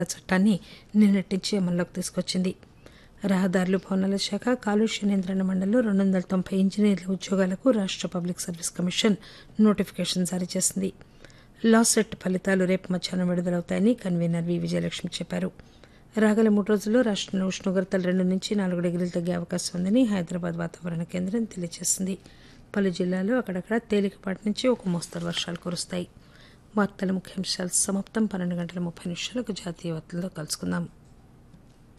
చట్టాన్ని నిన్నటి నుంచి అమల్లోకి తీసుకొచ్చింది రహదారులు భవనాల శాఖ కాలుష్య నియంత్రణ మండలిలో రెండు వందల తొంభై ఇంజనీర్ల ఉద్యోగాలకు రాష్ట్ర పబ్లిక్ సర్వీస్ కమిషన్ నోటిఫికేషన్ జారీ చేసింది లా సెట్ ఫలితాలు రేపు మధ్యాహ్నం విడుదలవుతాయని కన్వీనర్ వి విజయలక్ష్మి చెప్పారు రాగల మూడు రోజుల్లో రాష్ట్రంలో ఉష్ణోగ్రతలు రెండు నుంచి నాలుగు డిగ్రీలు తగ్గే అవకాశం ఉందని హైదరాబాద్ వాతావరణ కేంద్రం తెలియజేసింది పలు జిల్లాల్లో అక్కడక్కడ తేలికపాటి నుంచి ఒక మోస్తరు వర్షాలు కురుస్తాయి వార్తల ముఖ్యాంశాలు సమాప్తం పన్నెండు గంటల ముప్పై నిమిషాలకు జాతీయ వార్తల్లో కలుసుకుందాం